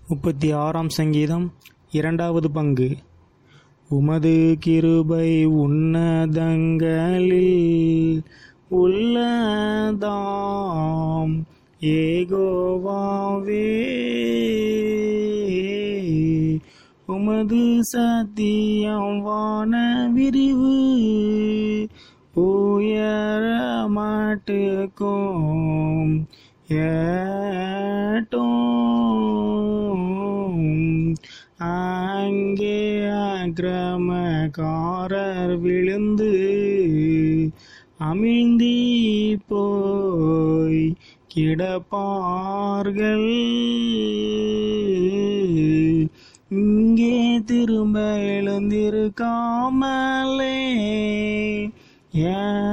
முப்பத்தி ஆறாம் சங்கீதம் இரண்டாவது பங்கு உமது கிருபை உன்னதங்களில் உள்ளதாம் ஏகோவாவே உமது சத்தியம் வான விரிவு உயர மாட்டுக்கும் ஏட்டும் அங்கே அக்கிரமக்காரர் விழுந்து அமிழ்ந்தி போய் கிடப்பார்கள் இங்கே திரும்ப எழுந்திருக்காமலே